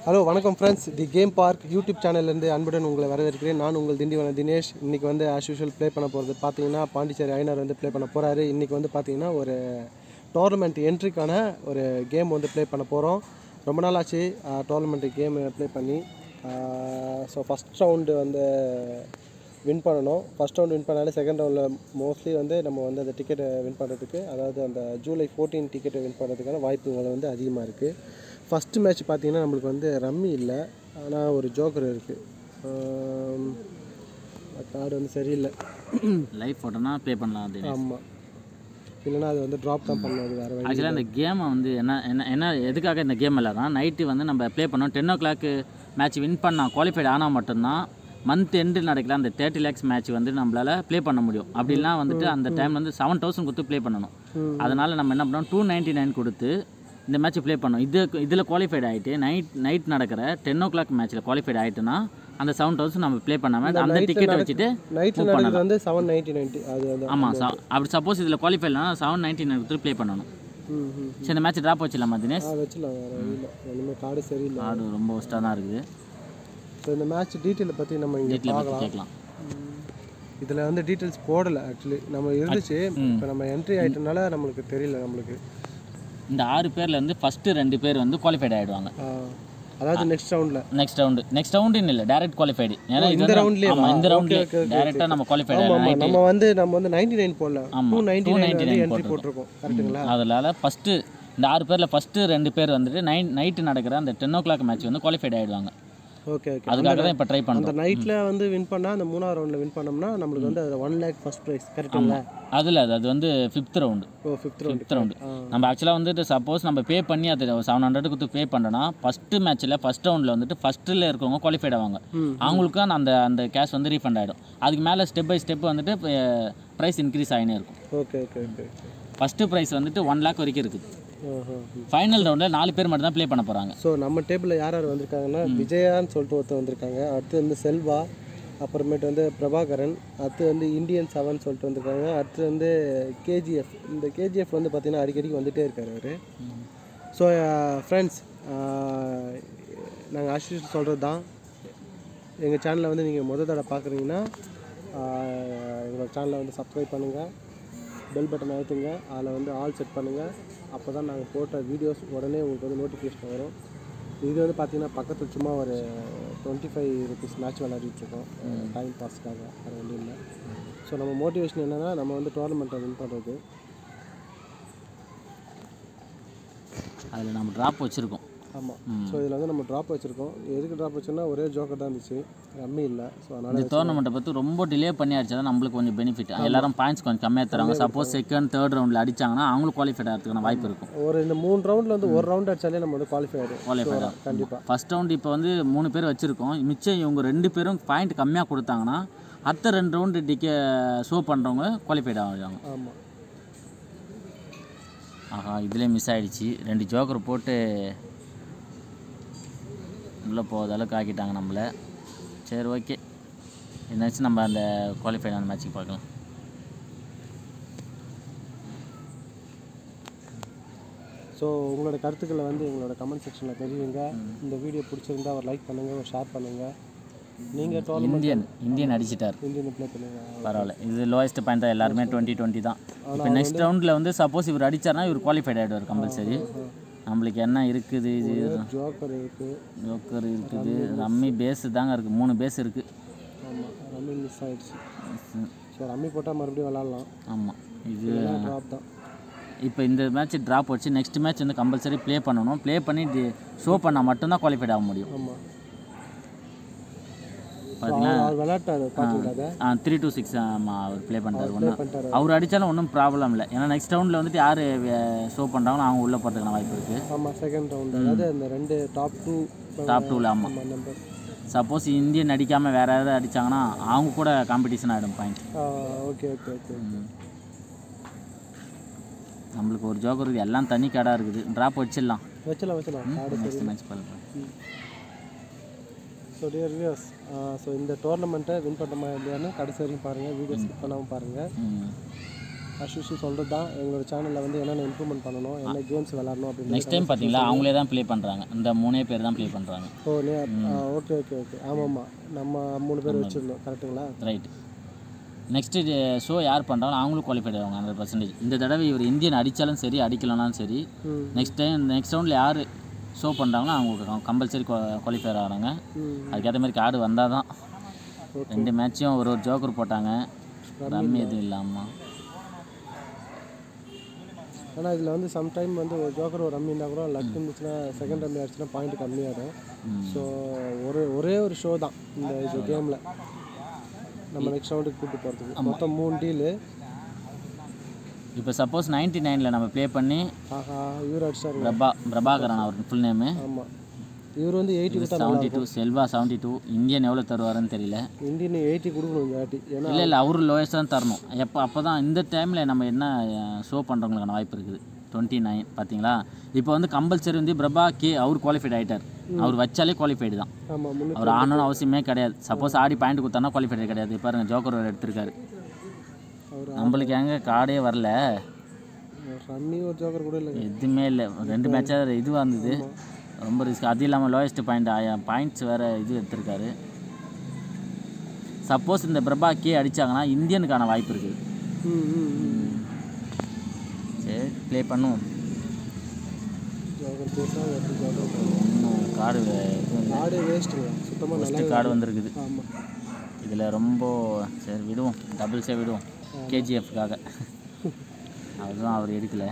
Hello வணக்கம் friends the game park YouTube சேனல்லேருந்து அன்புடன் உங்களை வரவேற்கிறேன் நான் உங்கள் திண்டிவன தினேஷ் இன்றைக்கி வந்து ஆஸ் யூஷுவல் ப்ளே பண்ண போகிறது பார்த்தீங்கன்னா பாண்டிச்சேரி ஐநார் வந்து ப்ளே பண்ண போகிறாரு இன்றைக்கி வந்து பார்த்தீங்கன்னா ஒரு டோர்னமெண்ட் என்ட்ரிக்கான ஒரு கேம் வந்து ப்ளே பண்ண போகிறோம் ரொம்ப நாள் ஆச்சு டோர்னமெண்ட் கேம் ப்ளே பண்ணி ஸோ ஃபஸ்ட் ரவுண்டு வந்து வின் பண்ணணும் ஃபஸ்ட் ரவுண்ட் வின் பண்ணாலே செகண்ட் ரவுண்டில் மோஸ்ட்லி வந்து நம்ம வந்து அந்த டிக்கெட்டை வின் பண்ணுறதுக்கு அதாவது அந்த ஜூலை ஃபோர்டீன் டிக்கெட்டை வின் பண்ணுறதுக்கான வாய்ப்புகள் வந்து அதிகமாக இருக்குது ஃபஸ்ட்டு மேட்ச் பார்த்தீங்கன்னா நம்மளுக்கு வந்து ரம்மி இல்லை ஆனால் ஒரு ஜோக்கர் இருக்குது கார்டு வந்து சரியில்லை லைவ் ஃபோட்டோனா ப்ளே பண்ணலாம் அது ஆமாம் இல்லைன்னா அது வந்து ட்ராப் தான் பண்ணணும் அது வேறு வழி ஆக்சுவலாக இந்த கேமை வந்து என்ன என்ன என்ன எதுக்காக இந்த கேம் விளாட்றோம் நைட்டு வந்து நம்ம ப்ளே பண்ணோம் ten o'clock match win பண்ணால் குவாலிஃபைட் ஆனால் மட்டும்தான் மந்த் எண்டு நடக்கல அந்த தேர்ட்டி லேக்ஸ் மேட்ச் வந்து நம்மளால் ப்ளே பண்ண முடியும் அப்படின்னா வந்துட்டு அந்த டைம் வந்து செவன் தௌசண்ட் கொடுத்து ப்ளே பண்ணணும் அதனால் நம்ம என்ன பண்ணோம் டூ நைன்ட்டி நைன் கொடுத்து இந்த மேட்ச் ப்ளே பண்ணோம் இது இதில் குவாலிஃபைட் ஆகிட்டு நைட் நைட் நடக்கிற டென் ஓ கிளாக் மேட்ச்சில் குவாலிஃபைட் ஆகிட்டுனா அந்த செவன் தௌசண்ட் நம்ம ப்ளே பண்ணாமல் அந்த டிக்கெட்டை வச்சுட்டு நைட்டில் நடக்கிறது வந்து செவன் நைன்ட்டி நைன்ட்டி அது வந்து ஆமாம் சா அப்படி சப்போஸ் இதில் குவாலிஃபை இல்லைனா செவன் நைன்ட்டி நைன் கொடுத்து ப்ளே பண்ணணும் ம் ம் சரி இந்த மேட்ச் ட்ராப் வச்சிடலாமா தினேஷ் ஆ வச்சிடலாம் வேறு வழி இல்லை ஒன்றுமே கார்டு சரியில்லை ஆடு ரொம்ப ஒஸ்ட்டாக தான் இருக்குது ஸோ இந்த மேட்ச் டீட்டெயிலை பற்றி நம்ம இங்கே வீட்டில் பற்றி கேட்கலாம் இதில் வந்து டீட்டெயில்ஸ் போடலை ஆக்சுவலி நம்ம இருந்துச்சு இப்போ நம்ம என்ட்ரி ஆகிட்டனால நம்மளுக்கு தெரியல நம்மளுக்கு இந்த ஆறு பேரில் வந்து ஃபஸ்ட்டு ரெண்டு பேர் வந்து குவாலிஃபைட் ஆகிடுவாங்க ஆ, அதாவது நெக்ஸ்ட் ரவுண்டில் நெக்ஸ்ட் ரவுண்டு நெக்ஸ்ட் ரவுண்டுன்னு இல்லை டேரக்ட் குவாலிஃபைடு ஏன்னா இது இந்த வந்து- roundலயே ஆமா, இந்த வா? ரவுண்ட்லேயே Okay, okay, okay, டேரெக்டாக நம்ம குவாலிஃபைட் ஆமாம் ஆகிடும் நம்ம வந்து நம்ம வந்து நைன்டி நைன் போடல ஆமா, டூ நைன்டி நைன் 299 வந்து என்ட்ரி போட்டிருக்கோம். போட்டிருக்கோம் கரெக்ட்டுங்களா அதனால ஃபஸ்ட்டு இந்த ஆறு பேரில் ஃபஸ்ட்டு ரெண்டு பேர் வந்துட்டு நைட் நைட்டு நடக்கிற அந்த டென் ஓ கிளாக் மேட்ச் வந்து குவாலிஃபைட் ஆகிடுவாங்க ஓகே ஓகே அதுக்காக தான் இப்போ ட்ரை அந்த பண்ணுறோம் நைட்டில் வந்து வின் பண்ணால் அந்த மூணாவது ரவுண்டில் வின் பண்ணோம்னா நம்மளுக்கு வந்து அதில் ஒன் லேக் ஃபர்ஸ்ட் ப்ரைஸ் கரெக்ட்டுங்களா அதில் அது அது வந்து ஃபிஃப்த் ரவுண்டு ஓ ஃபிஃப்த் ரவுண்டு ஃபிஃப்த் ரவுண்டு நம்ம ஆக்சுவலாக வந்துட்டு சப்போஸ் நம்ம பே பண்ணி அது செவன் ஹண்ட்ரட் கொடுத்து பே பண்ணோன்னா ஃபஸ்ட்டு மேட்ச்சில் ஃபஸ்ட் ரவுண்டில் வந்துட்டு ஃபஸ்ட்டில் இருக்கவங்க குவாலிஃபைட் ஆவாங்க ம். அவங்களுக்கும் அந்த அந்த கேஷ் வந்து ரீஃபண்ட் ஆகிடும் அதுக்கு மேலே ஸ்டெப் பை ஸ்டெப் வந்துட்டு ப்ரைஸ் இன்க்ரீஸ் ஆகினே இருக்கும் okay okay okay first price வந்துட்டு ஒன் லேக் வரைக்கும் இருக்குது ஓஹோ ஃபைனல் ரவுண்டில் நாலு பேர் மட்டும் தான் ப்ளே பண்ண போகிறாங்க ஸோ நம்ம டேபிளில் யார் யார் வந்திருக்காங்கன்னா விஜயான்னு சொல்லிட்டு ஒருத்தர் வந்திருக்காங்க அடுத்து வந்து செல்வா அப்புறமேட்டு வந்து பிரபாகரன் அடுத்து வந்து இந்தியன் செவன் சொல்லிட்டு வந்திருக்காங்க அடுத்து வந்து கேஜிஎஃப் இந்த கேஜிஎஃப் வந்து பார்த்திங்கன்னா அடிக்கடிக்கு வந்துகிட்டே இருக்காரு அவர் ஸோ ஃப்ரெண்ட்ஸ் நாங்கள் ஆஷிஷ் சொல்கிறது தான் எங்கள் சேனலை வந்து நீங்கள் முதல் தடவை பார்க்குறீங்கன்னா எங்களோட சேனலை வந்து சப்ஸ்கிரைப் பண்ணுங்கள் பெல் பட்டன் அழுத்துங்க அதில் வந்து ஆல் செட் பண்ணுங்கள் அப்போ தான் நாங்கள் போட்ட வீடியோஸ் உடனே உங்களுக்கு வந்து நோட்டிஃபிகேஷன் வரும் இது வந்து பார்த்தீங்கன்னா பக்கத்தில் சும்மா ஒரு டுவெண்ட்டி ஃபைவ் ருபீஸ் மேட்ச் விளையாடிட்டுருக்கோம் டைம் பாஸ்க்காக வேறு ஒன்றும் இல்லை ஸோ நம்ம மோட்டிவேஷன் என்னென்னா நம்ம வந்து டோர்னமெண்ட்டை வின் பண்ணுறது அதில் நம்ம ட்ராப் வச்சுருக்கோம் ஆமாம் ஸோ இதில் வந்து நம்ம ட்ராப் வச்சுருக்கோம் எதுக்கு ட்ராப் வச்சோன்னா ஒரே ஜோக்கர் தான் இருந்துச்சு ரம்மி இல்லை ஸோ அதனால் இந்த டோர்னமெண்ட்டை பற்றி ரொம்ப டிலே பண்ணி அடிச்சா தான் நம்மளுக்கு கொஞ்சம் பெனிஃபிட் எல்லாரும் பாயிண்ட்ஸ் கொஞ்சம் கம்மியாக தராங்க சப்போஸ் செகண்ட் தேர்ட் ரவுண்டில் அடிச்சாங்கன்னா அவங்களும் குவாலிஃபைட் ஆகிறதுக்கான வாய்ப்பு இருக்கும் ஒரு இந்த மூணு ரவுண்டில் வந்து ஒரு ரவுண்ட் அடிச்சாலே நம்ம வந்து குவாலிஃபை ஆகிடும் குவாலிஃபைட் ஆகும் கண்டிப்பாக ஃபர்ஸ்ட் ரவுண்ட் இப்போ வந்து மூணு பேர் வச்சுருக்கோம் மிச்சம் இவங்க ரெண்டு பேரும் பாயிண்ட் கம்மியாக கொடுத்தாங்கன்னா அடுத்த ரெண்டு ரவுண்டு டிக்கே ஷோ பண்ணுறவங்க குவாலிஃபைட் ஆகிடுவாங்க ஆமாம் ஆஹா இதுலேயே மிஸ் ஆயிடுச்சு ரெண்டு ஜோக்கர் போட்டு உள்ளே போகாத அளவுக்கு ஆக்கிட்டாங்க நம்மளை சரி ஓகே என்னாச்சும் நம்ம அந்த குவாலிஃபைடான மேட்ச்சுக்கு பார்க்கலாம் ஸோ உங்களோட கருத்துக்களை வந்து எங்களோட கமெண்ட் செக்ஷனில் தெரிவிங்க இந்த வீடியோ பிடிச்சிருந்தா ஒரு லைக் பண்ணுங்கள் ஒரு ஷேர் பண்ணுங்கள் நீங்கள் டோர்னமெண்ட் இந்தியன் இந்தியன் அடிச்சிட்டார் இந்தியன் ப்ளே பண்ணுங்கள் பரவாயில்ல இது லோயஸ்ட் பாயிண்ட் தான் எல்லாருமே டுவெண்ட்டி டுவெண்ட்டி தான் இப்போ நெக்ஸ்ட் ரவுண்டில் வந்து சப்போஸ் இவர் அடிச்சார்னா இவர் குவாலிஃபைட் ஆகிடுவார் கம்பல்சரி நம்மளுக்கு என்ன இருக்குது இது ஜோக்கர் இருக்குது ஜோக்கர் இருக்குது ரம்மி பேஸ் தாங்க இருக்குது மூணு பேஸ் இருக்குது ஆமாம் ரம்மி மிஸ் ஆயிடுச்சு ஸோ ரம்மி போட்டால் மறுபடியும் விளாட்லாம் ஆமாம் இது ட்ராப் தான் இப்போ இந்த மேட்ச் ட்ராப் வச்சு நெக்ஸ்ட் மேட்ச் வந்து கம்பல்சரி ப்ளே பண்ணணும் ப்ளே பண்ணி ஷோ பண்ணால் மட்டும்தான் குவாலிஃபைட் ஆக முடியும் ஆமாம் பார்த்தீங்கன்னா அவர் விளாட்டாரு பார்த்தீங்களா அதை த்ரீ டு சிக்ஸ் ஆமாம் அவர் ப்ளே பண்ணிட்டார் ஒன்றும் பண்ணிட்டாரு அவர் அடித்தாலும் ஒன்றும் ப்ராப்ளம் இல்லை ஏன்னா நெக்ஸ்ட் ரவுண்டில் வந்துட்டு யார் ஷோ பண்ணுறாங்களோ அவங்க உள்ளே போகிறதுக்கான வாய்ப்பு இருக்குது ஆமாம் செகண்ட் ரவுண்ட் அதாவது அந்த ரெண்டு டாப் டூ டாப் டூவில் ஆமாம் ஆமாம் நம்பர் சப்போஸ் இந்தியன் அடிக்காமல் வேறு யாராவது அடித்தாங்கன்னா அவங்க கூட காம்படிஷன் ஆகிடும் பாயிண்ட் ஓகே ஓகே ஓகே நம்மளுக்கு ஒரு ஜோக்கர் இருக்குது எல்லாம் தனி காடாக இருக்குது ட்ராப் வச்சிடலாம் வச்சலாம் வச்சலாம் கார்டு நெக்ஸ்ட் மேட்ச் பார்க்கலாம் ஸோ டியர் வியூஸ் ஸோ இந்த டோர்னமெண்ட்டை வின் பண்ண இல்லையான்னு கடைசி வரைக்கும் பாருங்கள் வீடியோ ஸ்கிப் பண்ணாமல் பாருங்கள் ம் அஸ்யூஷுவல் சொல்கிறது தான் எங்களோட சேனலில் வந்து என்னென்ன இம்ப்ரூவ்மெண்ட் பண்ணணும் என்ன கேம்ஸ் விளாடணும் அப்படின்னு நெக்ஸ்ட் டைம் பார்த்தீங்களா அவங்களே தான் ப்ளே பண்ணுறாங்க இந்த மூணே பேர் தான் ப்ளே பண்ணுறாங்க ஓ நீ ஓகே ஓகே ஓகே ஆமாம் ஆமாம் நம்ம மூணு பேர் வச்சுருந்தோம் கரெக்டுங்களா ரைட் நெக்ஸ்ட்டு ஷோ யார் பண்ணுறாங்களோ அவங்களும் குவாலிஃபைட் ஆவாங்க ஹண்ட்ரட் பர்சன்டேஜ் இந்த தடவை இவர் இந்தியன் அடித்தாலும் சரி அடிக்கலனாலும் சரி ம் நெக்ஸ்ட் டைம் நெக்ஸ்ட் ரவுண்டில் யார் ஷோ பண்ணுறாங்களோ அவங்க கம்பல்சரி குவாலிஃபை ஆகிறாங்க ம் அதுக்கேற்ற மாதிரி கார்டு வந்தால் தான் ரெண்டு மேட்சும் ஒரு ஒரு ஜோக்கர் போட்டாங்க ரம்மி எதுவும் இல்லாமல் ஆனால் இதில் வந்து சம்டைம் வந்து ஒரு ஜோக்கர் ஒரு ரம்மி இருந்தால் கூட லக் இருந்துச்சுன்னா செகண்ட் ரம்மி ஆச்சுன்னா பாயிண்ட் கம்மியாகிடும் ஸோ ஒரு ஒரே ஒரு ஷோ தான் இந்த இது கேமில் நம்ம நெக்ஸ்ட் ரவுண்டுக்கு கூப்பிட்டு போகிறதுக்கு மொத்தம் மூணு டீலு இப்போ சப்போஸ் நைன்டி நைனில் நம்ம ப்ளே பண்ணி ஆஹா இவர் அடிச்சாருங்க பிரபா பிரபாகரன் அவர் ஃபுல் நேமு ஆமாம் இவர் வந்து எயிட்டி கொடுத்தா seventy two Selva seventy two Indian எவ்வளோ தருவாருன்னு தெரியல இந்தியன் எயிட்டி கொடுக்கணும் இந்த வாட்டி ஏன்னா இல்லை இல்லை அவரு லோயஸ்ட் தான் தரணும் எப்போ அப்போ தான் இந்த டைமில் நம்ம என்ன ஷோ பண்ணுறவங்களுக்கான வாய்ப்பு இருக்குது டுவெண்ட்டி நைன் பார்த்தீங்களா இப்போ வந்து கம்பல்சரி வந்து பிரபா கே அவர் குவாலிஃபைட் ஆகிட்டார் அவர் வச்சாலே குவாலிஃபைடு தான் ஆமாம் முன்னூற்றி அவர் ஆனணும் அவசியமே கிடையாது சப்போஸ் ஆடி பாயிண்ட் கொடுத்தானா குவாலிஃபைடு கிடையாது பாருங்க ஜோக்கர் ஒரு எடுத்திருக்காரு அவர் நம்மளுக்கு எங்கே கார்டே வரல ரம்மி ஒரு ஜோக்கர் கூட இல்லைங்க எதுவுமே இல்லை ரெண்டு மேட்சாக இதுவாக இருந்தது ரொம்ப ரிஸ்க் அது இல்லாமல் லோயஸ்ட் பாயிண்ட் பாயிண்ட்ஸ் வேறு இது எடுத்திருக்காரு சப்போஸ் இந்த பிரபா கே அடித்தாங்கன்னா இந்தியனுக்கான வாய்ப்பு இருக்குது ம் ம் ம் சரி ப்ளே பண்ணுவோம் ஜோக்கர் பேசா ஒரு ஜோக்கர் போகும். இன்னும் கார்டு எதுவும் இல்லை ஆடே வேஸ்ட்டுங்க சுத்தமாக நல்லா ஃபஸ்ட்டு கார்டு வந்திருக்குது ஆமாம் இதில் ரொம்ப சரி விடுவோம் டபுள்ஸே விடுவோம் கேஜிஎஃப்காக அதுதான் அவர் எடுக்கலை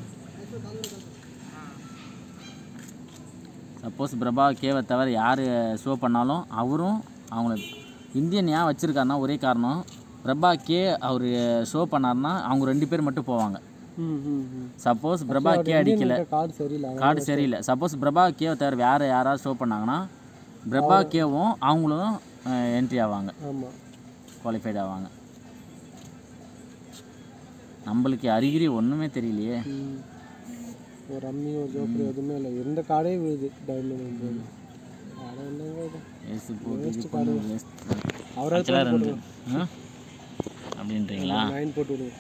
சப்போஸ் பிரபா கேவை தவிர யார் ஷோ பண்ணாலும் அவரும் அவங்கள இந்தியன் ஏன் வச்சுருக்காருன்னா ஒரே காரணம் பிரபா கே அவர் ஷோ பண்ணாருன்னா அவங்க ரெண்டு பேர் மட்டும் போவாங்க ம் ம் ம் சப்போஸ் பிரபா கே அடிக்கல கார்டு சரியில்லை கார்டு சரியில்லை சப்போஸ் பிரபா கேவை தவிர வேறு யாராவது ஷோ பண்ணாங்கன்னா பிரபா கேவும் அவங்களும் என்ட்ரி ஆவாங்க ஆமாம் குவாலிஃபைட் ஆவாங்க நம்மளுக்கு அறிகுறி ஒன்றுமே தெரியலையே ம் ஒரு ரம்மி ஒரு ஜோக்கர் எதுவுமே இல்லை இருந்த கார்டே விழுது டைமண்ட் போது அட என்னங்க இது வேஸ்ட் போட்டு இது பண்ணி waste. அவரால் ஆக்சுவலாக ரெண்டு ஆ? அப்படின்றீங்களா நைன் போட்டு விடுங்க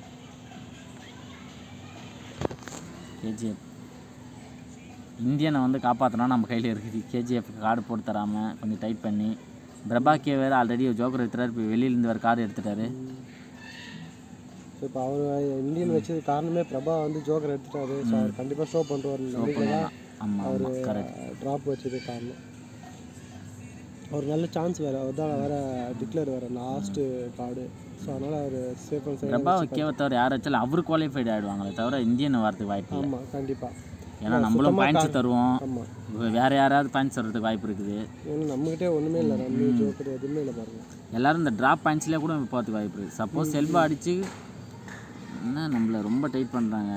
கேஜிஎஃப் இந்தியனை வந்து காப்பாற்றினா நம்ம கையில் இருக்குது கேஜிஎஃப் கார்டு போட்டு தராமல் கொஞ்சம் டைட் பண்ணி பிரபா கே வேறு ஆல்ரெடி ஜோக்கர் எடுத்துட்டாரு இப்போ வெளியிலேருந்து வேறு கார்டு எடுத்துட்டாரு இப்போ அவர் இந்தியன் வச்சது காரணமே பிரபா வந்து ஜோக்கர் எடுத்துட்டாரு ஸோ அவர் கண்டிப்பாக ஷோ பண்ணுவார் நம்பிக்கையில் தான் ஆமாம் ஆமாம் கரெக்ட் ட்ராப் வச்சது காரணம் அவர் நல்ல சான்ஸ் வேறு அவர் தான் வேறு டிக்ளேர் வேறு லாஸ்ட்டு கார்டு ஸோ அதனால் அவர் சேஃப் அண்ட் சேஃப் பிரபா கேவை தவிர யார் வச்சாலும் அவர் குவாலிஃபைடு ஆகிடுவாங்களே தவிர இந்தியன் வரதுக்கு வாய்ப்பு இல்லை ஆமாம் கண்டிப்பாக ஏன்னா நம்மளும் பாயிண்ட்ஸ் தருவோம் ஆமாம் இப்ப வேற யாராவது பாயிண்ட்ஸ் வர்றதுக்கு வாய்ப்பு இருக்குது ஏன்னா நம்மகிட்டே ஒன்றுமே இல்லை ரம்மி ஜோக்கர் எதுவுமே இல்லை பாருங்க எல்லாரும் இந்த ட்ராப் பாயிண்ட்ஸ்லேயே கூட போகிறதுக்கு வாய்ப்பு இருக்குது சப்போஸ் செல்வா அடித்து என்ன நம்மளை ரொம்ப டைட் பண்ணுறாங்க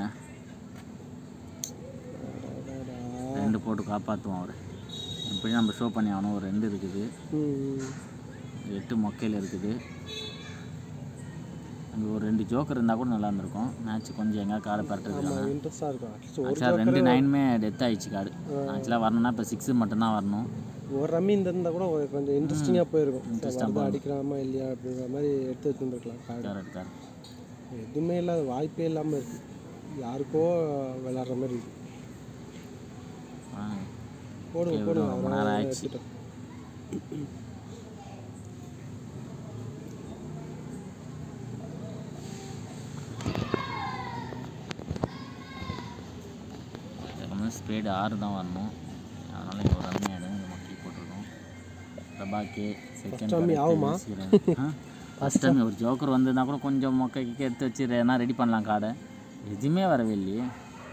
ரெண்டு போட்டு காப்பாற்றுவோம் அவர் எப்படி நம்ம ஷோ பண்ணி ஆகணும் ஒரு ரெண்டு இருக்குது ம் எட்டு மொக்கையில் இருக்குது அங்கே ஒரு ரெண்டு ஜோக்கர் இருந்தால் கூட நல்லா இருந்திருக்கும் மேட்ச் கொஞ்சம் எங்கே காடை பரட்டுறதுக்கான இன்ட்ரெஸ்டாக இருக்கும் அட்லீஸ்ட் ஒரு ஆக்சுவலாக ரெண்டு நைனுமே டெத் ஆயிடுச்சு கார்டு ஆக்சுவலாக வரணும்னா இப்போ சிக்ஸு மட்டும்தான் வரணும் ஒரு ரம்மி இருந்தால் கூட ஒரு கொஞ்சம் இன்ட்ரெஸ்டிங்காக போயிருக்கும் வருது அடிக்கிறாமா இல்லையா அப்படிங்கிற மாதிரி எடுத்து வச்சுருந்துருக்கலாம் கார்டு கரெக்ட் கரெக்ட் எதுவுமே இல்லாத வாய்ப்பே இல்லாமல் இருக்குது யாருக்கோ விளாட்ற மாதிரி இருக்கு ஆ போடுங்க போடுங்க ரொம்ப நேரம் ஆயிடுச்சு எடுத்துட்டோம் எப்பவுமே ஸ்பீடு ஆறு தான் வரணும் அதனால் இங்கே ஒரு ரன் ஆகிடும் இங்கே மக்கி போட்டிருக்கோம் பிரபாக்கே dummy ஆகுமா? செகண்ட் ஃபஸ்ட் டைம் ஒரு ஜோக்கர் வந்ததுனா கூட கொஞ்சம் மொக்கை கிக்க எடுத்து வச்சு எதனா ரெடி பண்ணலாம் கார்டை எதுவுமே வரவே இல்லையே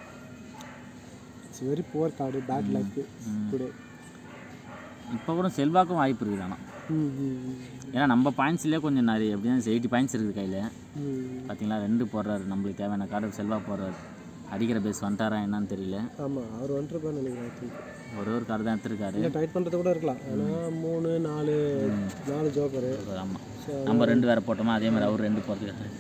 it's very poor card bad luck today இப்போ கூட செல்வாக்கும் வாய்ப்பு இருக்குது ஆனால் ம் ம் ஏன்னா நம்ம பாயிண்ட்ஸ்லேயே கொஞ்சம் நிறைய எப்படின்னா எயிட்டி பாயிண்ட்ஸ் இருக்குது கையில் ம் பார்த்தீங்களா ரெண்டு போடுறாரு நம்மளுக்கு தேவையான கார்டு செல்வா போடுறாரு அடிக்கிற பேஸ் வந்துட்டாரா என்னன்னு தெரியல ஆமாம் அவர் வந்துருப்பான்னு நினைக்கிறேன் I think. ஒரே ஒரு கார்டு தான் எடுத்திருக்காரு இல்லை டைட் பண்ணுறது கூட இருக்கலாம் ஆனால் மூணு நாலு நாலு ஜோக்கரு ஆமாம் நம்ம ரெண்டு வேற போட்டோமா அதே மாதிரி அவர் ரெண்டு போகிறதுக்கு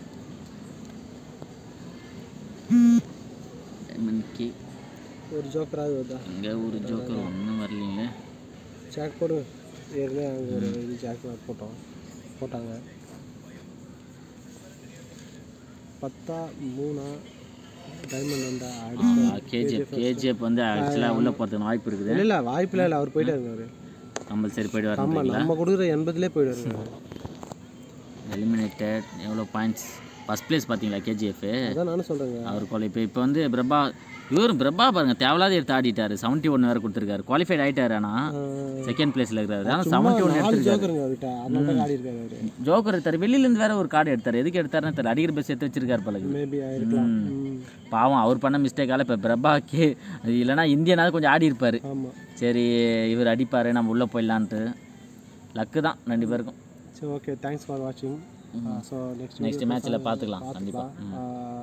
கே ஒரு ஜோக்கராக வருதா இங்கே ஒரு ஜோக்கர் ஒன்றும் வரலீங்களே ஜாக் போடுங்க ஏற்கனவே அங்கே ஒரு இது ஜாக் போட்டோம் போட்டாங்க பத்தா மூணா டைமண்ட் வந்தா அடிச்சு கேஜிஎஃப் கேஜிஎஃப் வந்து ஆக்சுவலாக உள்ளே போகிறதுக்கு வாய்ப்பு இருக்குது இல்லை இல்லை வாய்ப்பில்லை இல்லை அவர் போயிட்டாருங்க அவர் கம்பல்சரி போயிட்டு ஆமாம் வரீங்களா நம்ம கொடுக்குற எண்பதுலேயே போயிடுவாருங்க எலிமினேட்டட் எவ்வளோ பாயிண்ட்ஸ் ஃபஸ்ட் பிளேஸ் பார்த்தீங்களா கேஜிஎஃப் அதான் நானும் சொல்கிறேங்க அவர் குவாலி இப்போ இப்போ வந்து பிரபா இவர் பிரபா பாருங்க தேவையில்லாத எடுத்து ஆடிட்டாரு செவன்ட்டி ஒன் வேறு கொடுத்துருக்காரு குவாலிஃபைட் ஆயிட்டாரு ஆனால் செகண்ட் பிளேஸில் இருக்கிறாரு ஆனால் செவன்ட்டி ஒன் நாலு எடுத்துருக்காரு ஜோக்கருங்க அவர்கிட்ட அதனால தான் ஆடி இருக்காரு அவர் ஜோக்கர் எடுத்தார் வெளியிலேருந்து வேற ஒரு கார்டு எடுத்தார் எதுக்கு எடுத்தாருன்னு தெரியல அடிக்கிற பஸ் எடுத்து வச்சிருக்காரு பழகு மேபி ஆயிருக்கலாம் ம். பாவம் அவர் பண்ண மிஸ்டேக்கால இப்போ பிரபாக்கு இல்லைன்னா இந்தியனாவது கொஞ்சம் ஆடி இருப்பார் ஆமாம் சரி இவர் அடிப்பார் நம்ம உள்ளே போயிடலான்ட்டு லக்கு தான் ரெண்டு பேருக்கும் சரி ஓகே தேங்க்ஸ் ஃபார் வாட்சிங் ஸோ நெக்ஸ்ட் நெக்ஸ்ட் மேட்ச்சில் பார்த்துக்கலாம் கண்டிப்பாக பார்த்துக்கலாம்